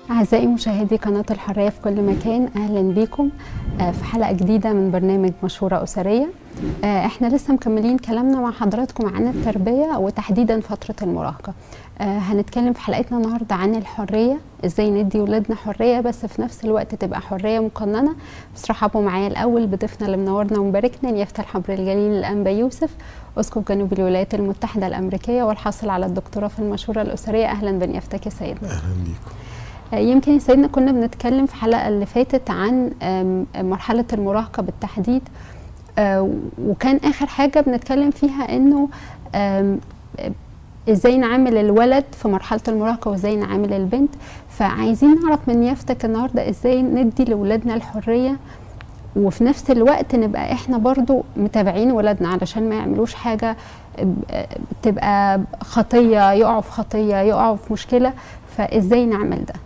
أعزائي مشاهدي قناة الحرية في كل مكان أهلا بكم آه، في حلقة جديدة من برنامج مشورة أسرية آه، احنا لسه مكملين كلامنا مع حضراتكم عن التربية وتحديدا فترة المراهقة آه، هنتكلم في حلقتنا النهاردة عن الحرية ازاي ندي ولادنا حرية بس في نفس الوقت تبقى حرية مقننة بس رحبوا معايا الأول بضيفنا اللي منورنا ومباركنا نيافة الحبر الجليل الأنبا يوسف أسقف جنوب الولايات المتحدة الأمريكية والحاصل على الدكتوراه في المشورة الأسرية أهلا بنيافتك يا سيدنا اهلا بيكم يمكن يا سيدنا كنا بنتكلم في الحلقه اللي فاتت عن آم، مرحله المراهقه بالتحديد آه، وكان اخر حاجه بنتكلم فيها انه آم، ازاي نعامل الولد في مرحله المراهقه وازاي نعامل البنت فعايزين نعرف من يافتك النهارده ازاي ندي لاولادنا الحريه وفي نفس الوقت نبقى احنا برضو متابعين ولادنا علشان ما يعملوش حاجه ب- تبقى خطيه يقعوا في خطيه يقعوا في مشكله فازاي نعمل ده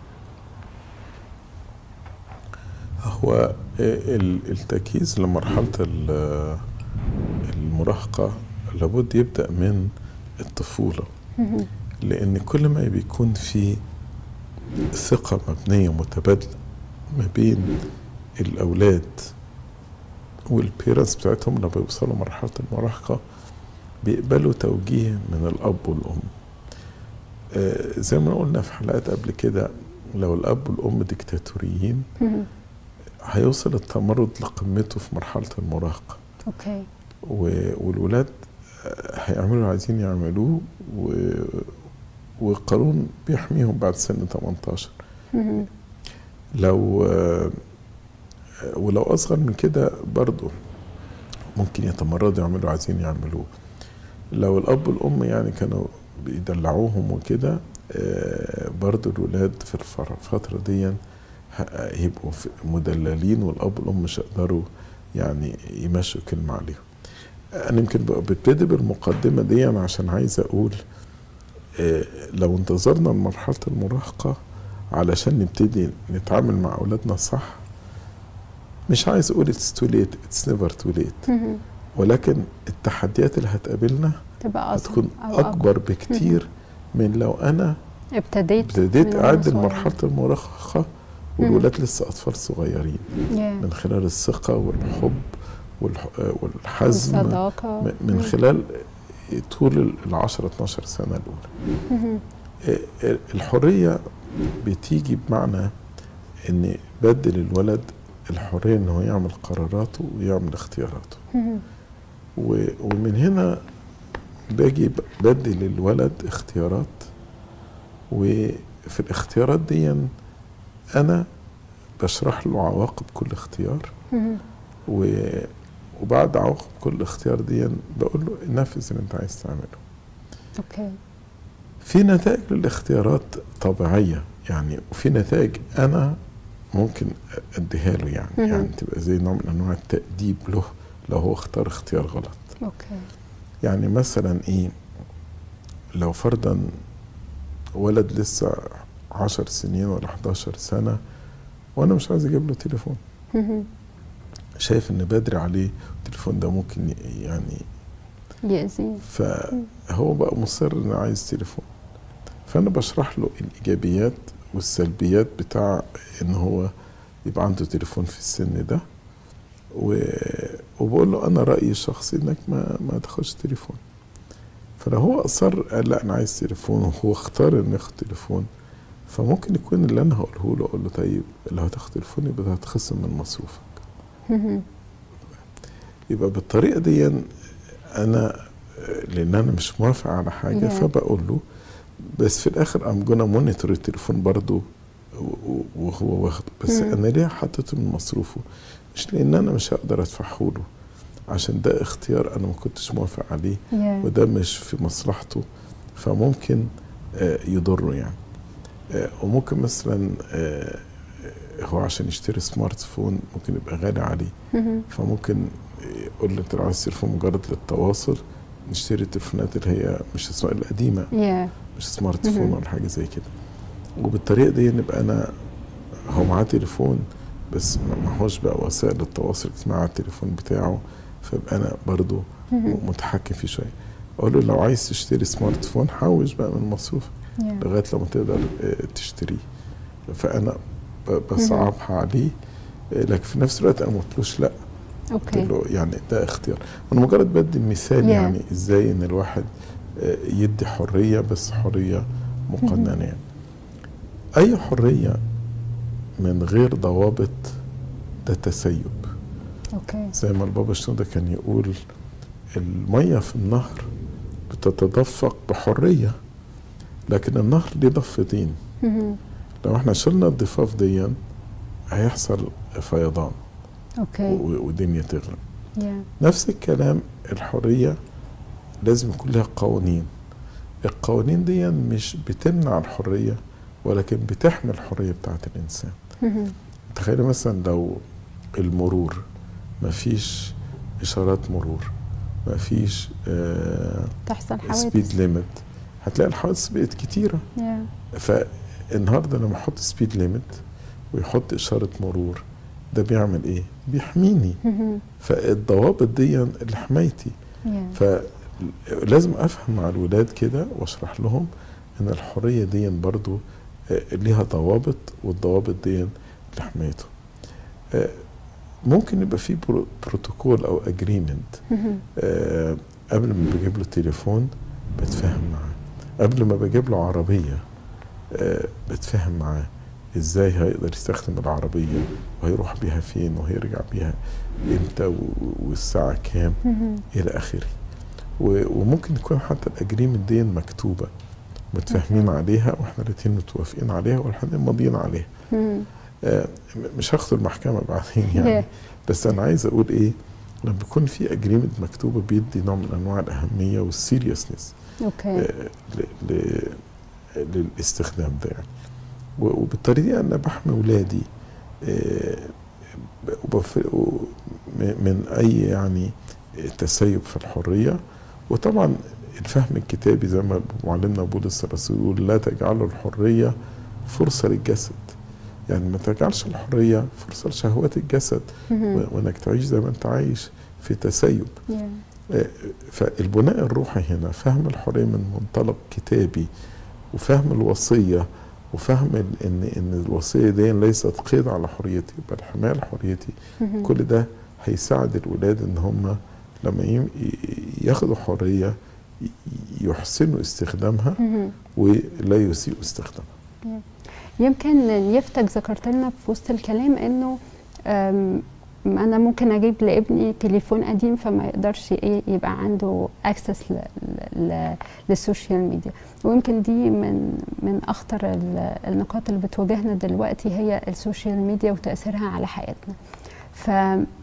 هو ال- التجهيز لمرحلة ال- المراهقة لابد يبدأ من الطفولة لأن كل ما بيكون في ثقة مبنية متبادلة ما بين الأولاد والبيرنتس بتاعتهم لما بيوصلوا مرحلة المراهقة بيقبلوا توجيه من الأب والأم آه، زي ما قلنا في حلقات قبل كده لو الأب والأم ديكتاتوريين هيوصل التمرد لقمته في مرحلة المراهقة اوكي و- والولاد هيعملوا اللي عايزين يعملوه و... والقانون بيحميهم بعد سن 18 مهم. لو ولو أصغر من كده برضه ممكن يتمردوا يعملوا اللي عايزين يعملوه لو الأب والأم يعني كانوا بيدلعوهم وكده آه، برضه الولاد في الفر- الفترة دي ه- هيبقوا في- مدللين والأب والأم مش هيقدروا يعني يمشوا كلمة عليهم أنا يمكن بقى ببتدي بالمقدمة دي عشان عايز أقول آه، لو انتظرنا لمرحلة المراهقة علشان نبتدي نتعامل مع أولادنا صح مش عايز أقول it's too late it's never too late مهم. ولكن التحديات اللي هتقابلنا تبقى أصغر هتكون أو أكبر بكتير من لو أنا ابتديت ابتديت من وأنا أعد صغير. لمرحلة المراهقة والولاد لسه أطفال صغيرين يا. من خلال الثقة والحب والح- والحزم والصداقة م- من خلال طول ال 10 12 سنة الأولى مهم. آه، الحرية بتيجي بمعنى ان بدل الولد الحرية ان هو يعمل قراراته ويعمل اختياراته مهم. و- ومن هنا باجي ب- بدل الولد اختيارات وفي الاختيارات دي انا بشرح له عواقب كل اختيار مهم. و- وبعد عواقب كل اختيار دي بقول له نفذ اللي انت عايز تعمله اوكي في نتائج للاختيارات طبيعية يعني وفي نتائج أنا ممكن أديها له يعني مهم. يعني تبقى زي نوع من أنواع التأديب له لو هو اختار اختيار غلط اوكي يعني مثلا إيه لو فرضا ولد لسه عشر سنين ولا 11 سنة وأنا مش عايز أجيب له تليفون مهم. شايف إن بدري عليه التليفون ده ممكن ي- يعني يأذي فهو بقى مصر انه عايز تليفون فانا بشرح له الايجابيات والسلبيات بتاع ان هو يبقى عنده تليفون في السن ده و... وبقول له انا رايي الشخصي انك ما ما تاخدش تليفون فلو هو اصر قال لا انا عايز تليفون وهو اختار انه ياخد تليفون فممكن يكون اللي انا هقوله له اقول له طيب لو هتاخد تليفون يبقى ده هتخصم من مصروفك مهم. يبقى بالطريقه دي انا لان انا مش موافق على حاجه Yeah. فبقول له بس في الاخر ام جونا مونيتور التليفون برضه و- وهو واخده بس مم. انا ليه حطيته من مصروفه مش لان انا مش هقدر ادفعه له عشان ده اختيار انا ما كنتش موافق عليه يا. وده مش في مصلحته فممكن آه، يضره يعني آه، وممكن مثلا آه، هو عشان يشتري سمارت فون ممكن يبقى غالي عليه مهم. فممكن يقول لي انت لو عايز تليفون مجرد للتواصل نشتري التليفونات اللي هي مش اسمها القديمه يا. مش سمارت فون مهم. ولا حاجه زي كده وبالطريقه دي نبقى انا هو معاه تليفون بس ما معهوش بقى وسائل التواصل الاجتماعي على التليفون بتاعه فيبقى انا برضو مهم. متحكم فيه شويه اقول له لو عايز تشتري سمارت فون حوش بقى من مصروفك يا. لغايه لما تقدر آه، تشتريه فانا ب- بصعبها عليه آه، لكن في نفس الوقت انا ما قلتلوش لا قلت اوكي له يعني ده اختيار انا مجرد بدي مثال Yeah. يعني ازاي ان الواحد آه، يدي حريه بس حريه مقننه يعني. اي حريه من غير ضوابط ده تسيب اوكي زي ما البابا شنودة كان يقول المية في النهر بتتدفق بحرية لكن النهر ليه ضفتين مهم. لو احنا شلنا الضفاف دي هيحصل فيضان اوكي و- ودنيا تغرق يا نفس الكلام الحرية لازم يكون لها قوانين القوانين دي مش بتمنع الحرية ولكن بتحمي الحرية بتاعت الإنسان مهم. تخيل مثلا لو المرور مفيش إشارات مرور مفيش آه تحصل سبيد حوادث ليميت هتلاقي الحوادث بقت كتيرة يا فالنهارده لما احط سبيد ليميت ويحط إشارة مرور ده بيعمل ايه؟ بيحميني مهم. فالضوابط دي لحمايتي يا فلازم افهم مع الولاد كده واشرح لهم ان الحريه دي برضو آه، ليها ضوابط والضوابط دي لحمايتهم آه، ممكن يبقى في برو- بروتوكول او اجريمنت مهم. قبل ما بجيب له تليفون بتفاهم معاه قبل ما بجيب له عربيه آه، بتفاهم معاه ازاي هيقدر يستخدم العربيه وهيروح بيها فين وهيرجع بيها امتى و- والساعه كام مهم. الى اخره و- وممكن يكون حتى الاجريمنت دي مكتوبه متفاهمين عليها واحنا الاتنين متوافقين عليها واحنا ماضيين عليها مهم. آه، م- مش هاخد المحكمه بعدين يعني Yeah. بس انا عايز اقول ايه لما بيكون في اجريمنت مكتوبه بيدي نوع من انواع الاهميه والسيريسنس اوكي ل- ل- للاستخدام ده يعني و- وبالطريقه دي انا بحمي ولادي آه، ب- وبف- و- م- من اي يعني تسيب في الحريه وطبعا الفهم الكتابي زي ما معلمنا بولس الرسول يقول لا تجعلوا الحريه فرصه للجسد يعني ما تجعلش الحريه فرصه لشهوات الجسد مهم. و- وانك تعيش زي ما انت عايش في تسيب يا آه، فالبناء الروحي هنا فهم الحريه من منطلق كتابي وفهم الوصيه وفهم ال- ان ان الوصيه دي ليست قيد على حريتي بل حمايه لحريتي مهم. كل ده هيساعد الولاد ان هم لما يم- ي- ياخدوا حريه ي- يحسنوا استخدامها مهم. ولا يسيئوا استخدامها يمكن يفتك ذكرت لنا في وسط الكلام انه أم، انا ممكن اجيب لابني تليفون قديم فما يقدرش ايه يبقى عنده اكسس للسوشيال ميديا ويمكن دي من من اخطر ال- النقاط اللي بتواجهنا دلوقتي هي السوشيال ميديا وتاثيرها على حياتنا ف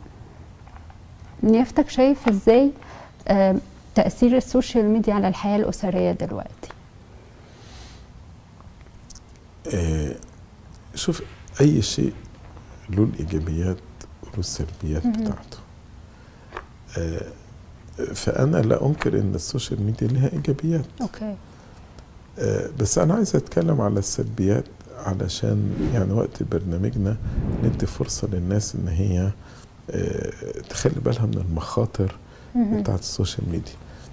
نيفتك شايف ازاي أم، تاثير السوشيال ميديا على الحياه الاسريه دلوقتي آه، شوف اي شيء له الايجابيات وله السلبيات مهم. بتاعته آه، فانا لا انكر ان السوشيال ميديا لها ايجابيات اوكي آه، بس انا عايز اتكلم على السلبيات علشان يعني وقت برنامجنا ندي فرصه للناس ان هي آه، تخلي بالها من المخاطر مهم. بتاعت السوشيال ميديا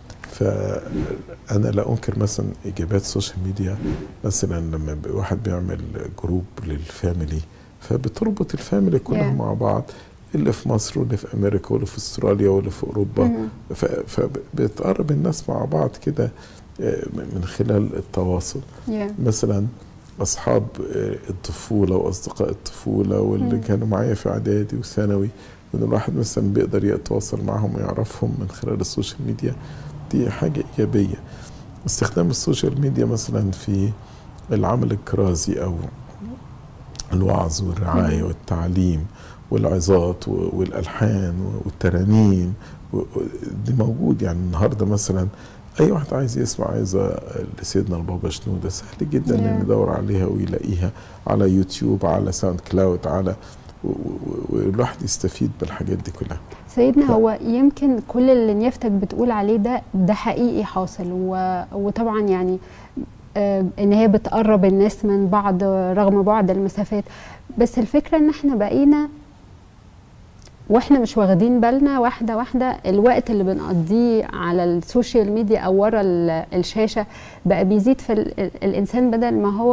فانا لا انكر مثلا ايجابيات السوشيال ميديا مثلا لما ب- واحد بيعمل جروب للفاميلي فبتربط الفاميلي كلها Yeah. مع بعض اللي في مصر واللي في امريكا واللي في استراليا واللي في اوروبا مهم. ف- فبتقرب الناس مع بعض كده آه، من خلال التواصل Yeah. مثلا اصحاب آه، الطفوله واصدقاء الطفوله واللي مم. كانوا معايا في اعدادي وثانوي وان الواحد مثلا بيقدر يتواصل معهم ويعرفهم من خلال السوشيال ميديا دي حاجه ايجابيه استخدام السوشيال ميديا مثلا في العمل الكرازي او الوعظ والرعايه مم. والتعليم والعظات و- والالحان والترانيم و- و- دي موجود يعني النهارده مثلا اي واحد عايز يسمع عايزه لسيدنا البابا شنوده سهل جدا Yeah. انه يدور عليها ويلاقيها على يوتيوب على ساوند كلاود على و- و- والواحد يستفيد بالحاجات دي كلها سيدنا ف- هو يمكن كل اللي نيفتك بتقول عليه ده ده حقيقي حاصل و... وطبعا يعني آه، ان هي بتقرب الناس من بعض رغم بعد المسافات بس الفكره ان احنا بقينا واحنا مش واخدين بالنا واحده واحده الوقت اللي بنقضيه على السوشيال ميديا او ورا ال- الشاشه بقى بيزيد في ال- ال- الانسان بدل ما هو ك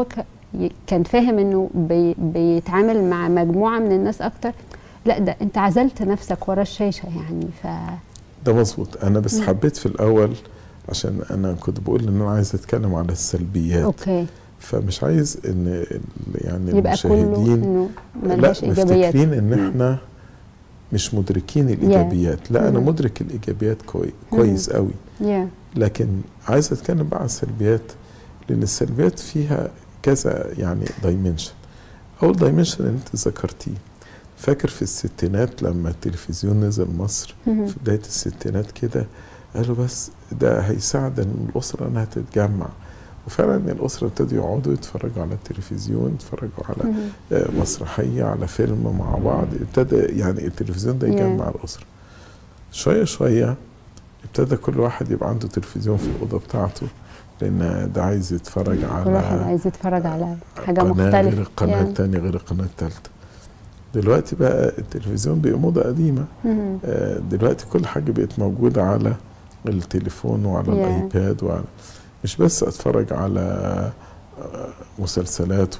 ي- كان فاهم انه بي بيتعامل مع مجموعه من الناس اكتر لا ده انت عزلت نفسك ورا الشاشه يعني ف ده مظبوط انا بس مم. حبيت في الاول عشان انا كنت بقول ان انا عايز اتكلم على السلبيات اوكي فمش عايز ان ال- يعني يبقى كله المشاهدين انه لا ملهاش ايجابيات مفتكرين ان احنا مش مدركين الايجابيات لا انا مم. مدرك الايجابيات كوي كويس قوي يا لكن عايز اتكلم بقى عن السلبيات لان السلبيات فيها كذا يعني دايمنشن اول دايمنشن اللي انت ذكرتيه فاكر في الستينات لما التلفزيون نزل مصر في بدايه الستينات كده قالوا بس ده هيساعد ان الاسره انها تتجمع وفعلا الاسره ابتدوا يقعدوا يتفرجوا على التلفزيون يتفرجوا على آه، مسرحيه على فيلم مع بعض ابتدى يعني التلفزيون ده يجمع الاسره شويه شويه ابتدى كل واحد يبقى عنده تلفزيون في الاوضه بتاعته لان ده عايز يتفرج على كل واحد عايز يتفرج على حاجه قناة مختلفه غير القناه يعني. الثانيه غير القناه الثالثه دلوقتي بقى التلفزيون بقى موضه قديمه مهم. آه، دلوقتي كل حاجة بقت موجودة على التليفون وعلى Yeah. الآيباد وعلى مش بس أتفرج على آه، مسلسلات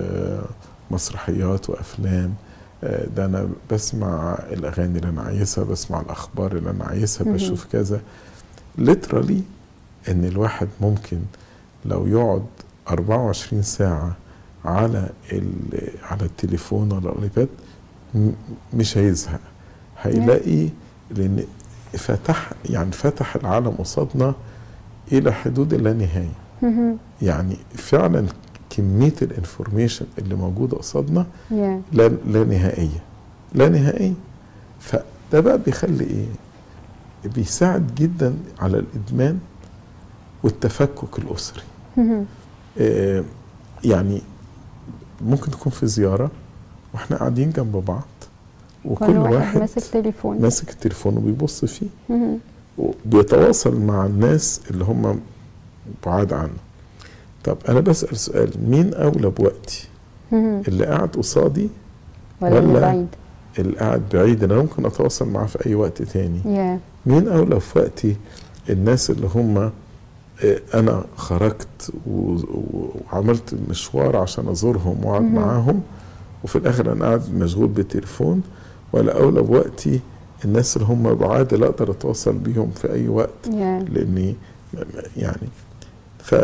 ومسرحيات وأفلام آه، ده أنا بسمع الأغاني اللي أنا عايزها بسمع الأخبار اللي أنا عايزها مهم. بشوف كذا literally إن الواحد ممكن لو يقعد 24 ساعة على ال- على التليفون ولا الآيباد م- مش هيزهق هيلاقي لان فتح يعني فتح العالم قصادنا الى حدود اللا نهايه مهم. يعني فعلا كميه الانفورميشن اللي موجوده قصادنا يا لا لا نهائيه لا نهائيه فده بقى بيخلي ايه بيساعد جدا على الادمان والتفكك الاسري مهم. آه، يعني ممكن تكون في زياره واحنا قاعدين جنب بعض وكل كل واحد واحد ماسك تليفون ماسك التليفون وبيبص فيه مهم. وبيتواصل مع الناس اللي هم بعاد عنه طب انا بسال سؤال مين اولى بوقتي مهم. اللي قاعد قصادي ولا اللي ولا- بعيد اللي قاعد بعيد انا ممكن اتواصل معاه في اي وقت تاني يا مين اولى في وقتي الناس اللي هم آه، انا خرجت و- و- وعملت مشوار عشان ازورهم واقعد مهم. معاهم وفي الاخر انا قاعد مشغول بالتليفون ولا اولى بوقتي الناس اللي هم بعاد اللي اقدر اتواصل بيهم في اي وقت يا لاني م- م- يعني ف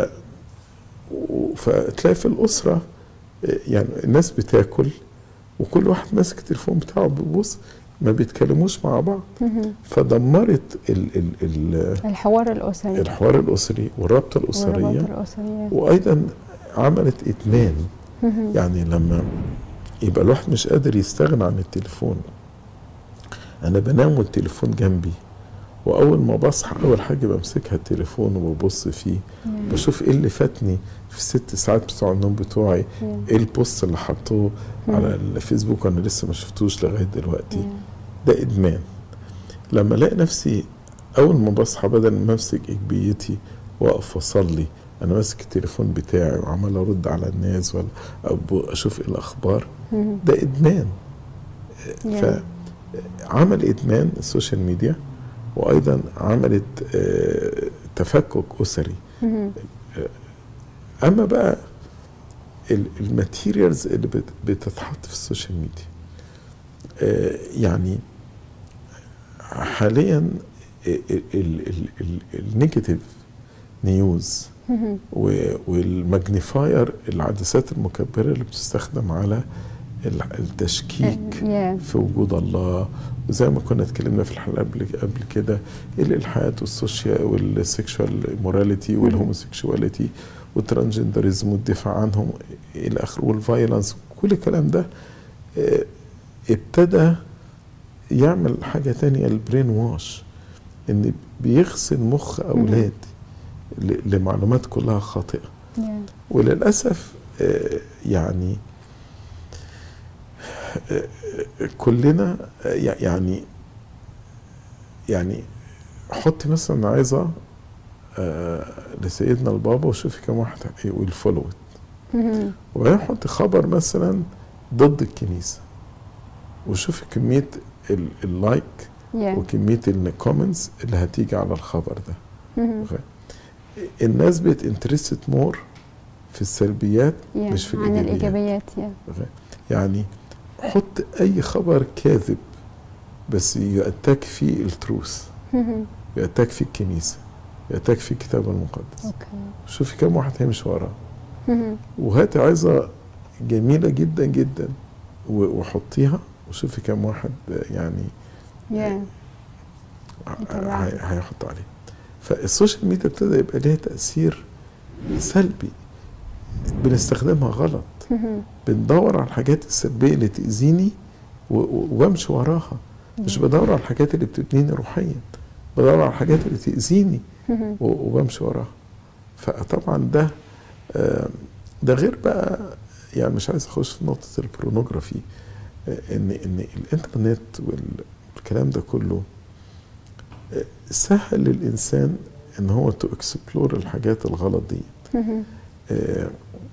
و- فتلاقي في الاسره آه، يعني الناس بتاكل وكل واحد ماسك التليفون بتاعه بيبص ما بيتكلموش مع بعض مهم. فدمرت ال ال ال الحوار الاسري الحوار الاسري والرابطه والرباط الاسريه الاسري وايضا عملت ادمان مهم. يعني لما يبقى الواحد مش قادر يستغنى عن التليفون انا بنام والتليفون جنبي واول ما بصحى اول حاجه بمسكها التليفون وببص فيه يا. بشوف ايه اللي فاتني في الست ساعات بتوع النوم بتوعي يا. ايه البوست اللي حطوه على الفيسبوك انا لسه ما شفتوش لغايه دلوقتي يا. ده ادمان لما الاقي نفسي اول ما بصحى بدل ما امسك اجبيتي واقف اصلي انا ماسك التليفون بتاعي وعمال ارد على الناس ولا أب- اشوف ايه الاخبار مهم. ده ادمان يا. فعمل ادمان السوشيال ميديا وايضا عملت آه، تفكك اسري مهم. اما بقى الماتيريالز اللي بت- بتتحط في السوشيال ميديا آه، يعني حاليا النيجاتيف نيوز مهم. والماجنيفاير العدسات المكبره اللي بتستخدم على ال- التشكيك يا. في وجود الله وزي ما كنا اتكلمنا في الحلقه قبل قبل كده الالحاد والسوشيال والسكشوال موراليتي والهوموسيكشواليتي والترانجندرزم والدفاع عنهم الى اخره والفايلنس كل الكلام ده آه، ابتدى يعمل حاجه تانية البرين واش ان بيغسل مخ اولاد ل- لمعلومات كلها خاطئه يا. وللاسف آه، يعني آه، آه، كلنا آه، يع- يعني يعني حط مثلا عايزه آه، لسيدنا البابا وشوفي كم واحد يقول فولو مهم. وبعدين حط خبر مثلا ضد الكنيسه وشوفي كميه ال- اللايك يا. وكميه الكومنتس اللي هتيجي على الخبر ده مهم. الناس بقت انترستد مور في السلبيات yeah. مش في عن الإيجابيات. الايجابيات yeah. يعني حط اي خبر كاذب بس يأتاك فيه التروث يأتاك فيه الكنيسة يأتاك فيه الكتاب المقدس اوكي شوفي كم واحد هيمشي وراه مهم. وهاتي عظة جميلة جدا جدا و- وحطيها وشوفي كم واحد يعني yeah. ه- يتابعها. هي- هيحط عليه فالسوشيال ميديا ابتدى يبقى ليها تأثير سلبي بنستخدمها غلط مهم. بندور على الحاجات السلبية اللي تأذيني و- و- وامشي وراها مش Yeah. بدور على الحاجات اللي بتبنيني روحيا بدور على الحاجات اللي تأذيني مهم. و- وبمشي وراها فطبعا ده آه، ده غير بقى يعني مش عايز اخش في نقطة البورنوجرافي آه، ان ان الانترنت والكلام ده كله آه، سهل للانسان ان هو تو اكسبلور الحاجات الغلط دي مهم. آه،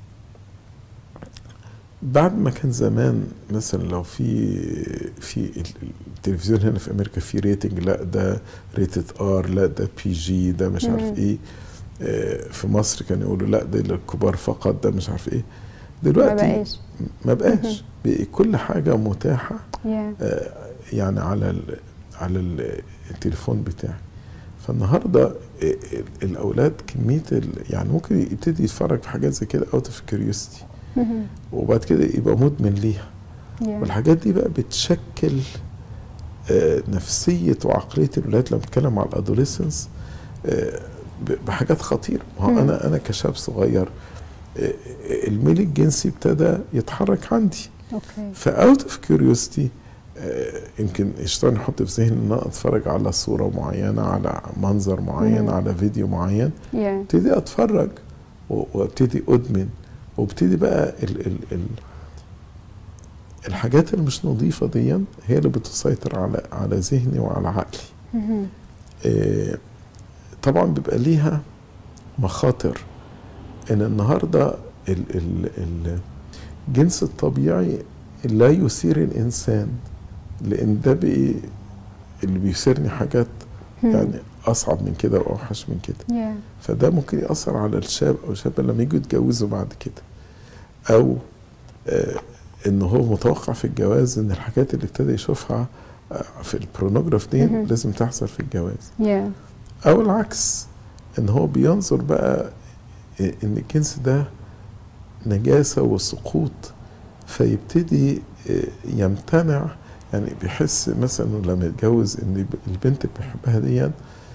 بعد ما كان زمان مثلا لو في في ال- التلفزيون هنا في امريكا في ريتنج لا ده ريتد ار لا ده بي جي ده مش مم. عارف ايه آه، في مصر كانوا يقولوا لا ده للكبار فقط ده مش عارف ايه ما دلوقتي بقاش ما بقاش بقى كل حاجه متاحه yeah. آه، يعني على ال على ال- التليفون بتاعي فالنهارده ال- ال- الاولاد كميه ال- يعني ممكن يبتدي يتفرج في حاجات زي كده اوت اوف كيوريوسيتي مهم. وبعد كده يبقى مدمن ليها yeah. والحاجات دي بقى بتشكل آه، نفسيه وعقليه الولاد لما بتكلم على الادوليسنس بحاجات خطيره ما هو مم. انا انا كشاب صغير آه، الميل الجنسي ابتدى يتحرك عندي اوكي فاوت اوف كيوريوسيتي يمكن الشيطان يحط في ذهني ان انا اتفرج على صوره معينه على منظر معين مم. على فيديو معين yeah. ابتدي اتفرج و- وابتدي ادمن وابتدي بقى ال ال ال الحاجات اللي مش نظيفه دي هي اللي بتسيطر على على ذهني وعلى عقلي مهم. آه، طبعا بيبقى ليها مخاطر ان النهارده ال ال ال الجنس الطبيعي لا يثير الانسان لان ده بقى اللي بيثيرني حاجات يعني اصعب من كده واوحش من كده yeah. فده ممكن ياثر على الشاب او الشابه لما يجوا يتجوزوا بعد كده او آه ان هو متوقع في الجواز ان الحاجات اللي ابتدى يشوفها آه في البرونوجراف دي مهم. لازم تحصل في الجواز yeah. او العكس ان هو بينظر بقى ان الجنس ده نجاسه وسقوط فيبتدي يمتنع يعني بيحس مثلا لما يتجوز ان البنت اللي بيحبها دي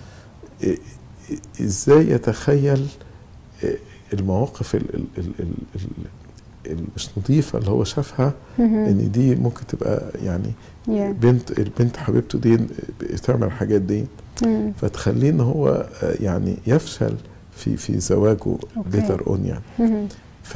ازاي يتخيل المواقف ال ال ال ال ال مش نظيفه اللي هو شافها ان دي ممكن تبقى يعني yeah. بنت البنت حبيبته دي بتعمل الحاجات دي مم. فتخليه ان هو يعني يفشل في في زواجه ليتر اون يعني مهم. ف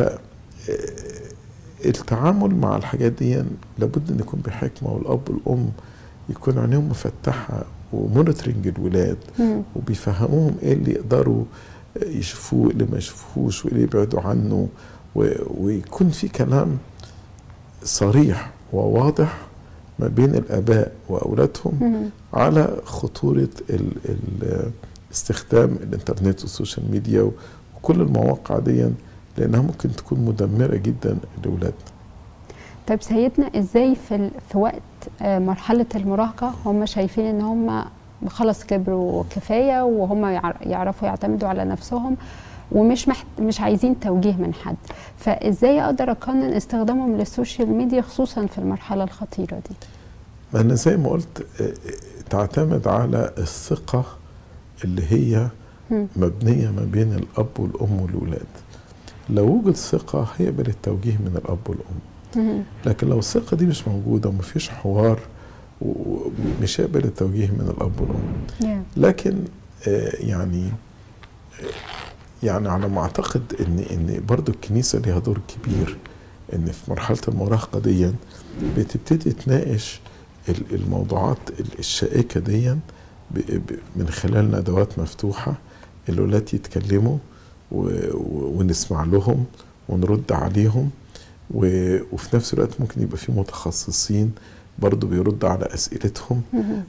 التعامل مع الحاجات دي لابد ان يكون بحكمه والاب والام يكون عينيهم مفتحه ومونيتورنج الولاد مم. وبيفهموهم ايه اللي يقدروا يشوفوه اللي ما يشوفوش واللي يبعدوا عنه و... ويكون في كلام صريح وواضح ما بين الاباء واولادهم مهم. على خطوره ال... ال... استخدام الانترنت والسوشيال ميديا وكل المواقع دي لانها ممكن تكون مدمره جدا لاولادنا طيب سيدنا ازاي في ال... في وقت آه، مرحله المراهقه هم شايفين ان هم خلاص كبروا كفايه وهم يعر- يعرفوا يعتمدوا على نفسهم ومش محت... مش عايزين توجيه من حد فازاي اقدر اقنن استخدامهم للسوشيال ميديا خصوصا في المرحله الخطيره دي ما انا زي ما قلت آه، آه، تعتمد على الثقه اللي هي مم. مبنيه ما بين الاب والام والولاد لو وجد ثقه هيقبل التوجيه من الاب والام مهم. لكن لو الثقه دي مش موجوده ومفيش حوار و- ومش هيقبل التوجيه من الاب والام yeah. لكن آه، يعني آه، يعني على ما اعتقد ان ان برضو الكنيسه ليها دور كبير ان في مرحله المراهقه دي بتبتدي تناقش ال- الموضوعات ال- الشائكه دي ب- ب- من خلال ندوات مفتوحه الولاد يتكلموا و- و- ونسمع لهم ونرد عليهم و- وفي نفس الوقت ممكن يبقى في متخصصين برضو بيرد على اسئلتهم مهم.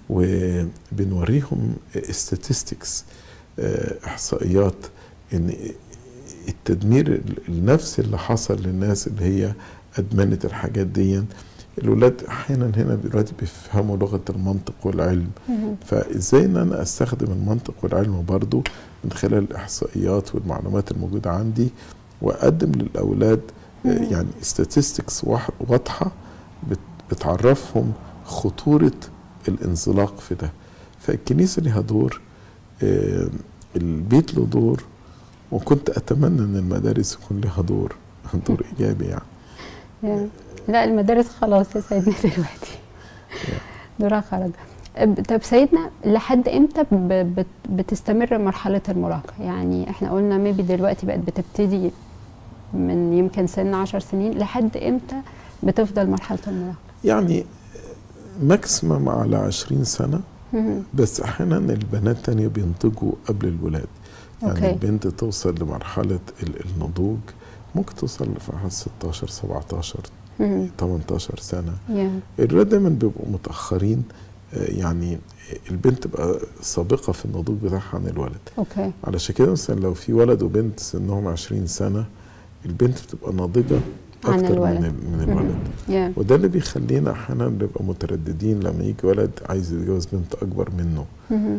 وبنوريهم statistics احصائيات ان التدمير النفسي اللي حصل للناس اللي هي ادمنت الحاجات دي الولاد احيانا هنا دلوقتي بيفهموا لغه المنطق والعلم مهم. فازاي ان انا استخدم المنطق والعلم برضو من خلال الاحصائيات والمعلومات الموجوده عندي واقدم للاولاد آه، مهم. يعني statistics واح- واضحه بت- بتعرفهم خطوره الانزلاق في ده فالكنيسه لها دور آه، البيت له دور وكنت اتمنى ان المدارس يكون لها دور دور ايجابي يعني يعني لا المدارس خلاص يا سيدنا دلوقتي دورها خرج أب- طب سيدنا لحد امتى ب- بت- بتستمر مرحله المراهقه يعني احنا قلنا ميبي دلوقتي بقت بتبتدي من يمكن سن عشر سنين لحد امتى بتفضل مرحله المراهقه يعني ماكسيمم على 20 سنه مهم. بس احيانا البنات تانية بينضجوا قبل الولاد يعني أوكي. البنت توصل لمرحله ال- النضوج ممكن توصل لمرحله 16 17 مهم. 18 سنه يا. الولاد دايما بيبقوا متاخرين آه، يعني البنت تبقى سابقه في النضوج بتاعها عن الولد اوكي علشان كده مثلا لو في ولد وبنت سنهم 20 سنه البنت بتبقى ناضجه عن اكتر الولد. من ال- من الولد يا. وده اللي بيخلينا احيانا نبقى مترددين لما يجي ولد عايز يتجوز بنت اكبر منه مهم.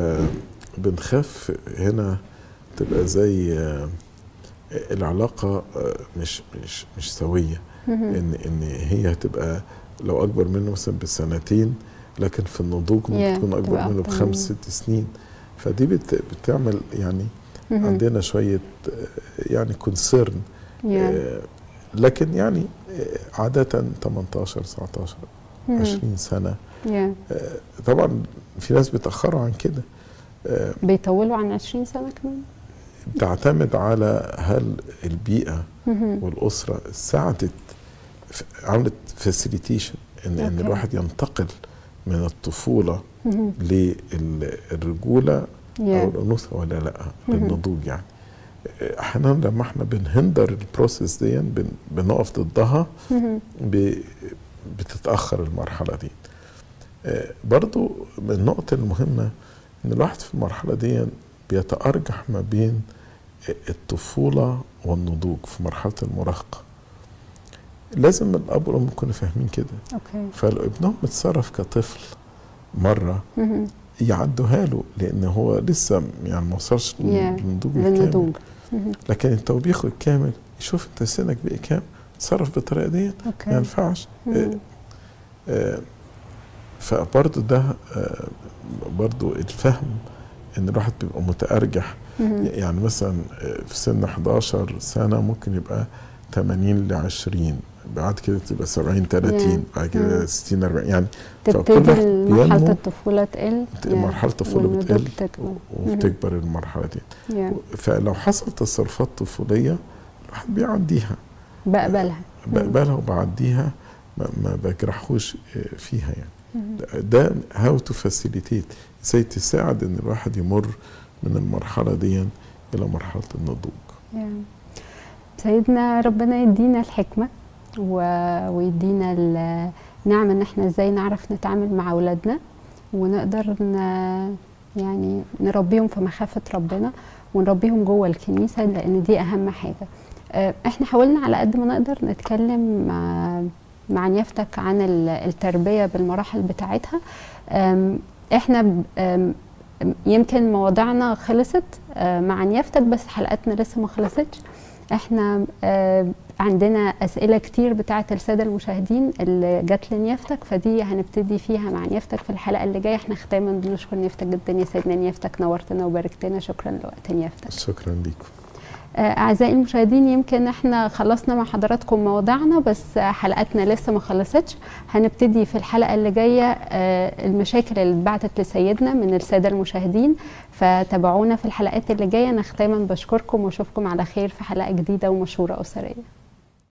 فبنخاف هنا تبقى زي آه، العلاقه آه، مش مش مش سويه مهم. ان ان هي هتبقى لو اكبر منه مثلا بسنتين لكن في النضوج Yeah, ممكن تكون اكبر تبقى منه أكتر بخمس منه. ست سنين فدي بت بتعمل يعني مهم. عندنا شويه آه، يعني كونسيرن يا. لكن يعني آه، عاده 18 19 مهم. 20 سنه يا. آه، طبعا في ناس بيتاخروا عن كده آه، بيطولوا عن 20 سنه كمان بتعتمد على هل البيئه مهم. والاسره ساعدت ف- عملت فاسيليتيشن ان ان أوكي. الواحد ينتقل من الطفوله مهم. للرجوله او يا. الانوثه ولا لا مهم. للنضوج يعني احيانا لما احنا بنهندر البروسيس دي بن- بنقف ضدها مهم. ب- بتتاخر المرحله دي آه، برضو من النقط المهمه ان الواحد في المرحله دي بيتارجح ما بين الطفوله والنضوج في مرحله المراهقه لازم الاب والام يكونوا فاهمين كده اوكي فلو ابنهم اتصرف كطفل مره مهم. يعدوها له لان هو لسه يعني ما وصلش Yeah. للنضوج الكامل للنضوج مهم. لكن التوبيخ الكامل يشوف انت سنك بقى كام تصرف بالطريقه دي ما اوكي ينفعش مهم. آه، فبرضه ده آه، برضه الفهم ان الواحد بيبقى متارجح مهم. يعني مثلا آه، في سن 11 سنه ممكن يبقى 80 ل 20 بعد كده تبقى 70 30 بعد كده مم. 60 40 يعني فكل تبتدي واحد مرحله بينمو الطفوله تقل يا. مرحله الطفوله والنضوج بتقل تكبر. وبتكبر المرحله دي يا. فلو حصل تصرفات طفوليه الواحد بيعديها بقبلها بقبلها وبعديها ما, ما بجرحوش آه، فيها يعني مهم. ده هاو تو فاسيليتيت ازاي تساعد ان الواحد يمر من المرحله دي الى مرحله النضوج يا. سيدنا ربنا يدينا الحكمة و... ويدينا النعمة ان احنا ازاي نعرف نتعامل مع اولادنا ونقدر ن... يعني نربيهم في مخافة ربنا ونربيهم جوه الكنيسة لان دي اهم حاجة آه، احنا حاولنا على قد ما نقدر نتكلم مع مع نيافتك عن ال- التربية بالمراحل بتاعتها آم، احنا ب- آم، يمكن مواضيعنا خلصت آه، مع نيافتك بس حلقتنا لسه ما خلصتش احنا آه، عندنا اسئله كتير بتاعه الساده المشاهدين اللي جات لنيافتك فدي هنبتدي فيها مع نيافتك في الحلقه اللي جايه احنا ختاما بنشكر نيافتك جدا يا سيدنا نيافتك نورتنا وباركتنا شكرا لوقت نيافتك شكرا لكم آه، اعزائي المشاهدين يمكن احنا خلصنا مع حضراتكم مواضيعنا بس آه، حلقتنا لسه ما خلصتش هنبتدي في الحلقه اللي جايه آه، المشاكل اللي اتبعتت لسيدنا من الساده المشاهدين فتابعونا في الحلقات اللي جايه انا ختاما بشكركم واشوفكم على خير في حلقه جديده ومشوره اسريه